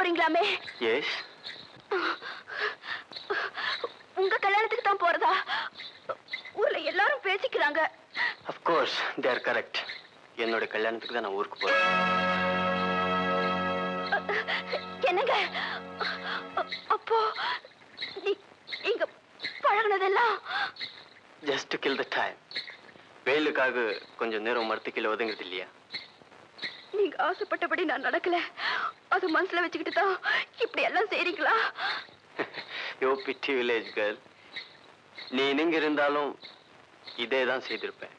போறீங்களாமே S உங்க கல்யாணத்துக்கு தான் போறதா ஊர்ல எல்லாரும் பேசிக்கிறாங்க அஃப்கோர்ஸ் தே ஆர் கரெக்ட் என்னோட கல்யாணத்துக்கு தான் நான் ஊருக்கு போறேன் என்னங்க அப்போ நீ இங்க பழகுனதெல்லாம் just to kill the time வெயிலுக்காக கொஞ்சம் நேரம் மரத்துக்கீழே ஒதுங்குறது இல்லையா நீங்க ஆசைப்பட்டபடி நான் நடக்கல அது மனசுல வச்சுக்கிட்டு தான் இப்படி எல்லாம் செய்றீங்களா யோ பிட்டி வில்லேஜ் கேர்ள் நீ இங்க இருந்தாலும் இதே தான் செய்திருப்பேன்